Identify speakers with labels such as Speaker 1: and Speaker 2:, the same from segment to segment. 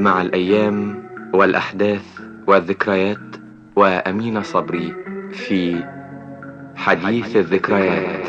Speaker 1: مع الأيام والأحداث والذكريات وأمين صبري في حديث الذكريات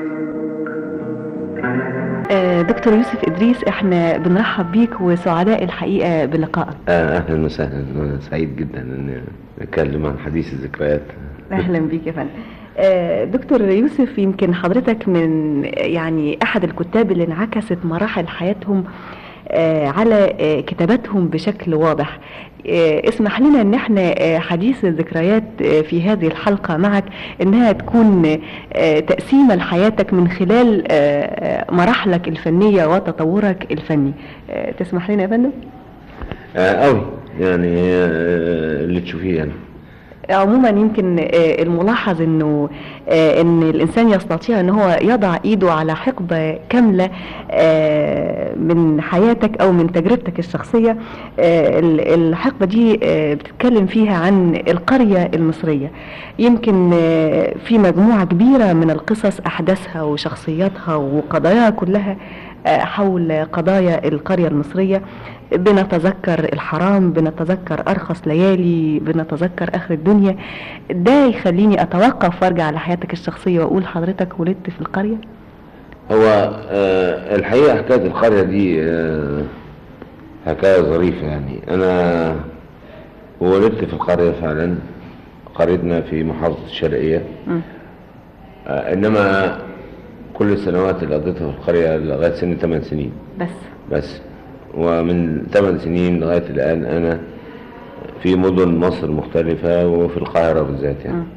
Speaker 2: آه، دكتور يوسف إدريس احنا بنرحب بيك وسعداء الحقيقة بلقائك
Speaker 3: آه، اهلا وسهلا انا سعيد جدا ان اتكلم عن حديث الذكريات
Speaker 2: اهلا بيك يا فندم آه، دكتور يوسف يمكن حضرتك من يعني احد الكتاب اللي انعكست مراحل حياتهم آه، على آه، كتاباتهم بشكل واضح آه، اسمح لنا ان احنا آه، حديث الذكريات آه، في هذه الحلقة معك انها تكون آه، تقسيمة لحياتك من خلال آه، آه، مراحلك الفنية وتطورك الفني آه، تسمح لنا يا فندم؟
Speaker 3: آه قوي يعني آه اللي تشوفيه يعني
Speaker 2: عموما يمكن آه، الملاحظ انه آه، ان الانسان يستطيع ان هو يضع ايده على حقبه كامله آه، من حياتك او من تجربتك الشخصيه آه، ال- الحقبه دي آه، بتتكلم فيها عن القريه المصريه يمكن آه، في مجموعه كبيره من القصص احداثها وشخصياتها وقضاياها كلها آه، حول قضايا القريه المصريه بنتذكر الحرام بنتذكر أرخص ليالي بنتذكر آخر الدنيا ده يخليني أتوقف وأرجع لحياتك الشخصية وأقول حضرتك ولدت في القرية
Speaker 3: هو آه الحقيقة حكاية القرية دي آه حكاية ظريفة يعني أنا ولدت في القرية فعلا قريتنا في محافظة الشرقية
Speaker 2: مم.
Speaker 3: آه إنما كل السنوات اللي قضيتها في القرية لغاية سن 8 سنين
Speaker 2: بس
Speaker 3: بس ومن 8 سنين لغاية الآن أنا في مدن مصر مختلفة وفي القاهرة بالذات يعني
Speaker 2: مم.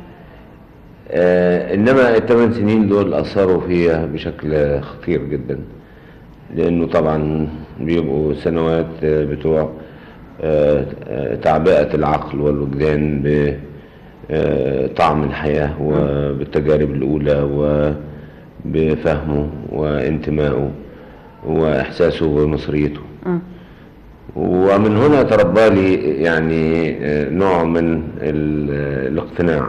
Speaker 3: آه إنما الثمان سنين دول أثروا فيها بشكل خطير جدا لأنه طبعا بيبقوا سنوات آه، بتوع آه، آه، تعبئة العقل والوجدان بطعم الحياة وبالتجارب الأولى وبفهمه وانتمائه وإحساسه بمصريته
Speaker 2: مم.
Speaker 3: ومن هنا تربى لي يعني آه، نوع من ال- الاقتناع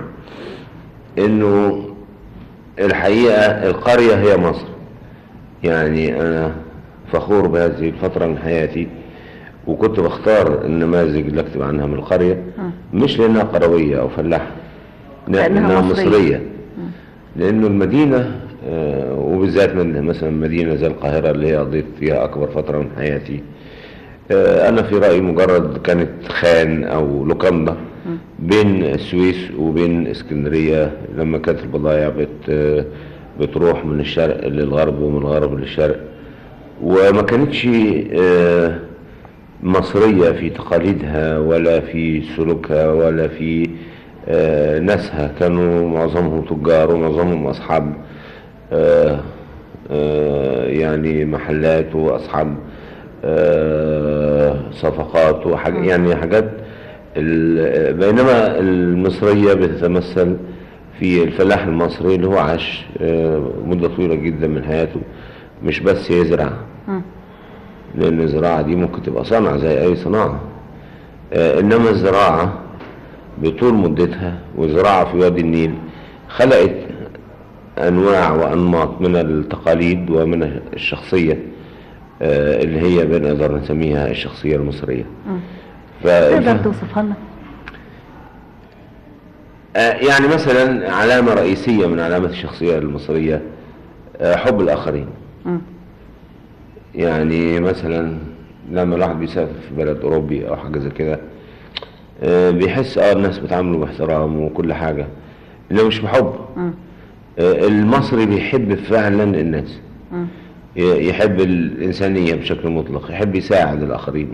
Speaker 3: انه الحقيقة القرية هي مصر يعني انا فخور بهذه الفترة من حياتي وكنت بختار النماذج اللي اكتب عنها من القرية مش لانها قروية او فلاحة لا
Speaker 2: لأنها
Speaker 3: لانها
Speaker 2: مصرية.
Speaker 3: مصرية لانه المدينة آه، وبالذات من مثلا مدينة زي القاهرة اللي هي قضيت فيها اكبر فترة من حياتي آه، انا في رأيي مجرد كانت خان او لوكاندا بين السويس وبين اسكندرية لما كانت البضائع بت آه، بتروح من الشرق للغرب ومن الغرب للشرق وما كانتش آه، مصرية في تقاليدها ولا في سلوكها ولا في آه، ناسها كانوا معظمهم تجار ومعظمهم أصحاب آه، آه، يعني محلات وأصحاب آه، صفقات وحاجة يعني حاجات ال- بينما المصرية بتتمثل في الفلاح المصري اللي هو عاش آه، مدة طويلة جدا من حياته مش بس يزرع
Speaker 2: مم.
Speaker 3: لأن الزراعة دي ممكن تبقى صنعة زي أي صناعة آه، إنما الزراعة بطول مدتها والزراعة في وادي النيل خلقت أنواع وأنماط من التقاليد ومن الشخصية آه، اللي هي بنقدر نسميها الشخصية المصرية
Speaker 2: مم.
Speaker 3: ف...
Speaker 2: تقدر
Speaker 3: ف...
Speaker 2: توصفها لنا
Speaker 3: آه، يعني مثلا علامة رئيسية من علامات الشخصية المصرية آه، حب الآخرين
Speaker 2: مم.
Speaker 3: يعني مثلا لما الواحد بيسافر في بلد أوروبي أو حاجة زي كده آه، بيحس اه الناس بتعامله باحترام وكل حاجة إنه مش بحب
Speaker 2: مم.
Speaker 3: آه، المصري بيحب فعلا الناس
Speaker 2: مم.
Speaker 3: ي- يحب الإنسانية بشكل مطلق يحب يساعد الآخرين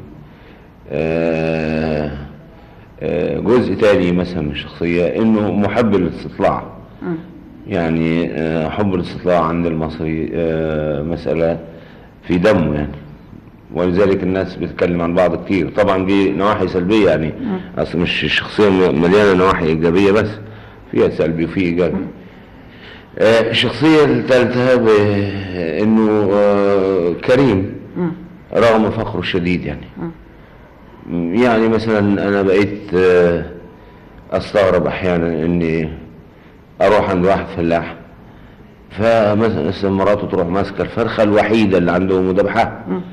Speaker 3: آه، آه، جزء تاني مثلا من الشخصية إنه محب للاستطلاع
Speaker 2: مم.
Speaker 3: يعني آه، حب الاستطلاع عند المصري آه، مسألة في دمه يعني ولذلك الناس بتتكلم عن بعض كتير طبعا دي نواحي سلبية يعني أصل مش الشخصية م- مليانة نواحي إيجابية بس فيها سلبي وفي إيجابي آه، الشخصية الثالثة بأنه آه، كريم
Speaker 2: مم.
Speaker 3: رغم فقره الشديد يعني
Speaker 2: مم.
Speaker 3: يعني مثلا انا بقيت آه، استغرب احيانا اني اروح عند واحد فلاح فمثلا مراته تروح ماسكه الفرخه الوحيده اللي عنده وذبحها
Speaker 2: مم.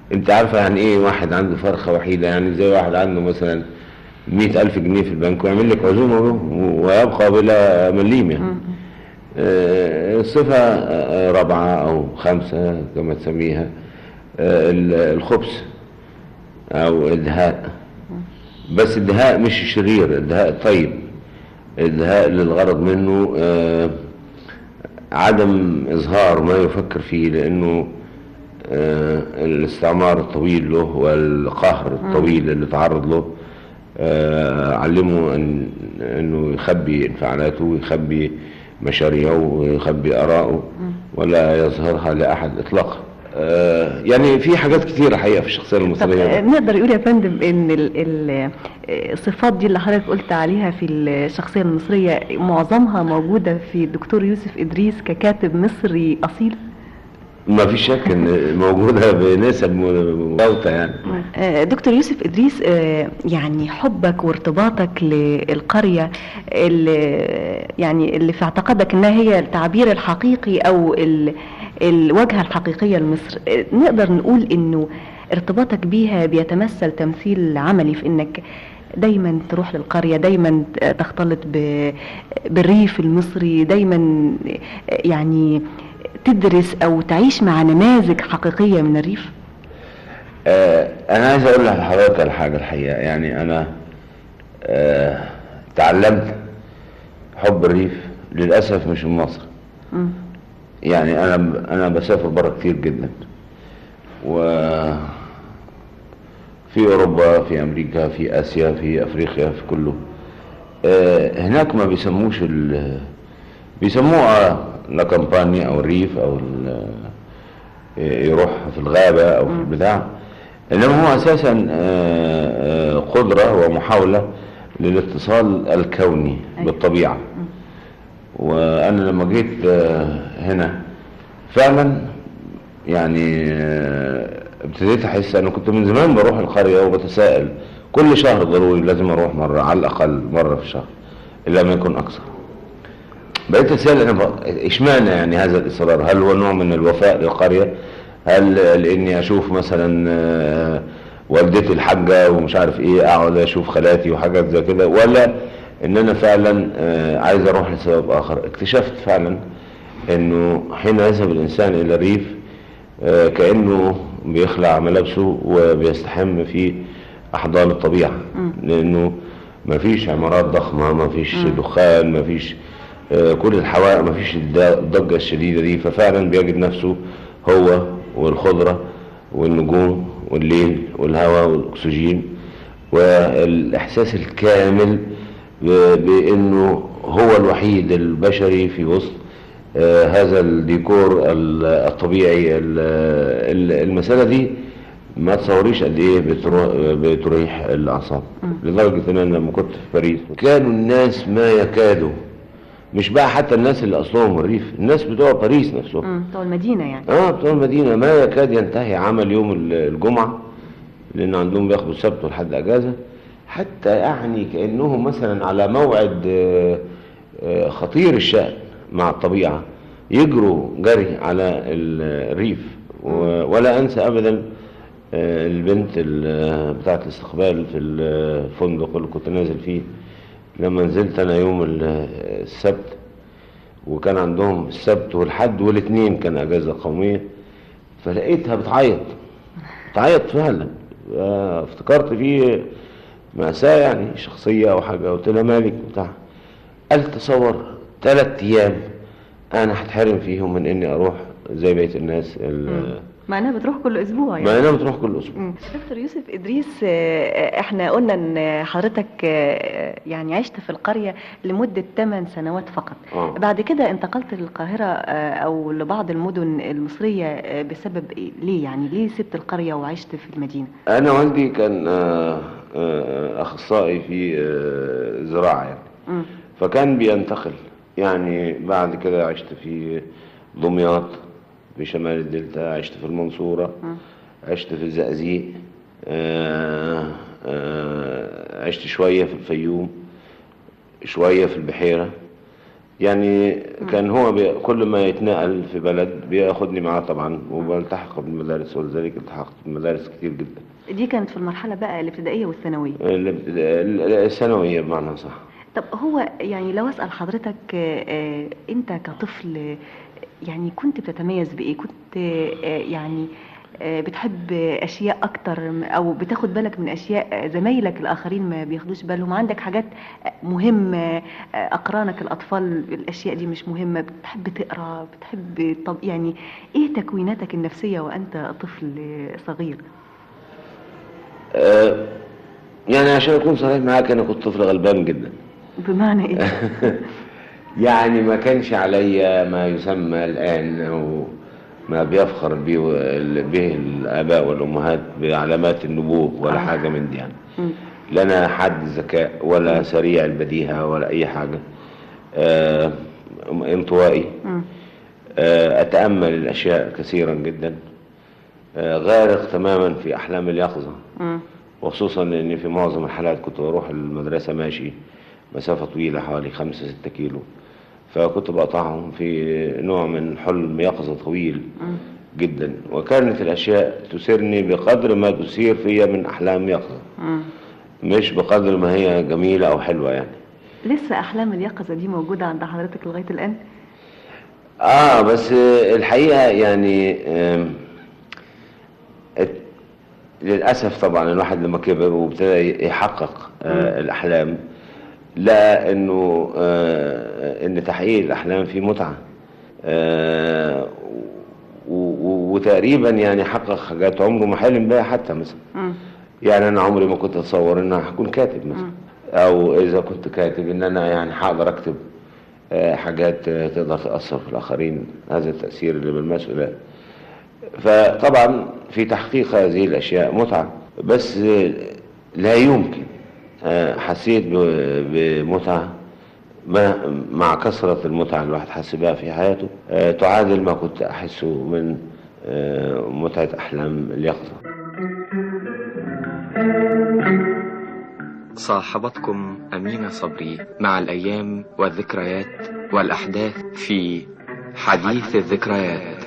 Speaker 3: انت عارفة يعني ايه واحد عنده فرخة وحيدة يعني زي واحد عنده مثلا مئة ألف جنيه في البنك ويعمل لك عزومة ويبقى بلا مليم يعني آه، صفة آه، رابعة أو خمسة كما تسميها آه، ال- الخبث أو الدهاء بس الدهاء مش الشرير الدهاء الطيب الدهاء للغرض منه آه، عدم إظهار ما يفكر فيه لأنه آه، الاستعمار الطويل له والقهر الطويل اللي تعرض له آه، علمه أن أنه يخبي انفعالاته ويخبي مشاريعه ويخبي آراءه ولا يظهرها لأحد إطلاقا آه، يعني في حاجات كتيرة حقيقة في الشخصية
Speaker 2: طب
Speaker 3: المصرية
Speaker 2: آه، نقدر يقول يا فندم ان ال- ال- آه، الصفات دي اللي حضرتك قلت عليها في الشخصيه المصريه معظمها موجوده في الدكتور يوسف ادريس ككاتب مصري اصيل
Speaker 3: ما في شك ان موجودة بنسب متفاوتة يعني
Speaker 2: آه، دكتور يوسف ادريس آه، يعني حبك وارتباطك للقريه اللي يعني اللي في اعتقادك انها هي التعبير الحقيقي او ال- الواجهه الحقيقيه لمصر آه، نقدر نقول انه ارتباطك بيها بيتمثل تمثيل عملي في انك دايما تروح للقريه دايما تختلط ب- بالريف المصري دايما آه، يعني تدرس او تعيش مع نماذج حقيقيه من الريف
Speaker 3: آه، انا عايز اقول لحضرتك على حاجه الحقيقه يعني انا آه، تعلمت حب الريف للاسف مش من مصر
Speaker 2: مم.
Speaker 3: يعني انا انا بسافر بره كتير جدا و في اوروبا في امريكا في اسيا في افريقيا في كله آه، هناك ما بيسموش ال بيسموها لا كامبانيا او الريف او ال- يروح في الغابة او في البتاع انما هو اساسا آه، آه، قدرة ومحاولة للاتصال الكوني
Speaker 2: أيوة.
Speaker 3: بالطبيعة وانا لما جيت آه، هنا فعلا يعني آه، ابتديت احس انا كنت من زمان بروح القرية وبتساءل كل شهر ضروري لازم اروح مرة على الاقل مرة في الشهر الا ما يكون اكثر بقيت اسال انا بق- اشمعنى يعني هذا الاصرار هل هو نوع من الوفاء للقريه هل لاني اشوف مثلا آه، والدتي الحاجه ومش عارف ايه اقعد اشوف خالاتي وحاجات زي كده ولا ان انا فعلا آه، عايز اروح لسبب اخر اكتشفت فعلا انه حين يذهب الانسان الى الريف آه، كانه بيخلع ملابسه وبيستحم في احضان الطبيعه لانه ما فيش عمارات ضخمه ما فيش دخان ما فيش آه، كل الحوائط ما فيش الد- الضجه الشديده دي ففعلا بيجد نفسه هو والخضره والنجوم والليل والهواء والاكسجين والاحساس الكامل ب- بانه هو الوحيد البشري في وسط آه، هذا الديكور ال- الطبيعي ال- ال- المسألة دي ما تصوريش قد ايه بترو- بتريح الاعصاب لدرجة ان انا لما كنت في باريس كانوا الناس ما يكادوا مش بقى حتى الناس اللي اصلهم من الريف الناس بتوع باريس نفسهم
Speaker 2: مم. بتوع المدينه يعني
Speaker 3: اه بتوع المدينة ما يكاد ينتهي عمل يوم ال- الجمعة لأن عندهم بياخدوا السبت والحد أجازة حتى يعني كأنهم مثلا على موعد آه، آه، خطير الشأن مع الطبيعة يجروا جري على ال- الريف و- ولا أنسى أبدا آه، البنت ال- بتاعة الاستقبال في الفندق اللي كنت نازل فيه لما نزلت أنا يوم ال- السبت وكان عندهم السبت والحد والاثنين كان اجازه قوميه فلقيتها بتعيط بتعيط فعلا آه، افتكرت في مأساة يعني شخصية أو حاجة قلت لها مالك بتاع قال تصور ثلاث أيام أنا هتحرم فيهم من إني أروح زي بقية الناس ال-
Speaker 2: مع انها بتروح كل اسبوع يعني
Speaker 3: مع إنها بتروح كل أسبوع
Speaker 2: مم. دكتور يوسف ادريس آه، احنا قلنا ان حضرتك آه، يعني عشت في القريه لمده 8 سنوات فقط
Speaker 3: آه.
Speaker 2: بعد كده انتقلت للقاهره آه، او لبعض المدن المصريه آه، بسبب ايه ليه يعني ليه سبت القريه وعشت في المدينه
Speaker 3: أنا والدي كان آه، آه، أخصائي في آه، زراعة يعني
Speaker 2: مم.
Speaker 3: فكان بينتقل يعني بعد كده عشت في دمياط في شمال الدلتا عشت في المنصورة عشت في الزقازيق آه، آه، عشت شوية في الفيوم شوية في البحيرة يعني كان هو بي كل ما يتنقل في بلد بياخدني معاه طبعا وبلتحق بالمدارس ولذلك التحقت بالمدارس كتير جدا
Speaker 2: دي كانت في المرحله بقى الابتدائيه والثانويه
Speaker 3: ال- ال- الثانوية بمعنى صح
Speaker 2: طب هو يعني لو اسال حضرتك آه، آه، انت كطفل آه، يعني كنت بتتميز بايه كنت آه، يعني آه، بتحب اشياء اكتر م- او بتاخد بالك من اشياء آه، زمايلك الاخرين ما بياخدوش بالهم عندك حاجات آه، مهمه آه، اقرانك الاطفال الاشياء دي مش مهمه بتحب تقرا بتحب طب يعني ايه تكويناتك النفسيه وانت طفل آه، صغير
Speaker 3: آه، يعني عشان اكون صريح معاك انا كنت طفل غلبان جدا
Speaker 2: بمعنى ايه
Speaker 3: يعني ما كانش عليا ما يسمى الآن أو ما بيفخر به به الآباء والأمهات بعلامات النبوغ ولا
Speaker 2: آه.
Speaker 3: حاجة من دي يعني
Speaker 2: مم.
Speaker 3: لا أنا حد ذكاء ولا سريع البديهة ولا أي حاجة آه، انطوائي
Speaker 2: مم.
Speaker 3: آه، أتأمل الأشياء كثيرا جدا آه، غارق تماما في أحلام اليقظة
Speaker 2: مم.
Speaker 3: وخصوصا ان في معظم الحالات كنت بروح المدرسة ماشي مسافة طويلة حوالي خمسة ستة كيلو فكنت بقطعهم في نوع من حلم يقظة طويل
Speaker 2: مم.
Speaker 3: جدا وكانت الأشياء تثيرني بقدر ما تثير فيا من أحلام يقظة
Speaker 2: مم.
Speaker 3: مش بقدر ما هي جميلة أو حلوة يعني
Speaker 2: لسه احلام اليقظه دي موجوده عند حضرتك لغايه الان
Speaker 3: آه بس الحقيقة يعني آم، ات- للأسف طبعا الواحد لما كبر وابتدى يحقق آه الأحلام لقى إنه آه إن تحقيق الأحلام فيه متعة آه و- و- وتقريبا يعني حقق حاجات عمره ما حلم بها حتى مثلا
Speaker 2: مم.
Speaker 3: يعني انا عمري ما كنت اتصور ان انا هكون كاتب مثلا او اذا كنت كاتب ان انا يعني هقدر اكتب آه، حاجات آه، تقدر تاثر في الاخرين هذا التاثير اللي بلمسه ده فطبعا في تحقيق هذه الاشياء متعه بس آه، لا يمكن آه، حسيت ب- بمتعه ما- مع كثرة المتعة اللي الواحد حس بها في حياته آه، تعادل ما كنت أحسه من آه، متعة أحلام اليقظة
Speaker 1: صاحبتكم أمينة صبري مع الأيام والذكريات والأحداث في حديث الذكريات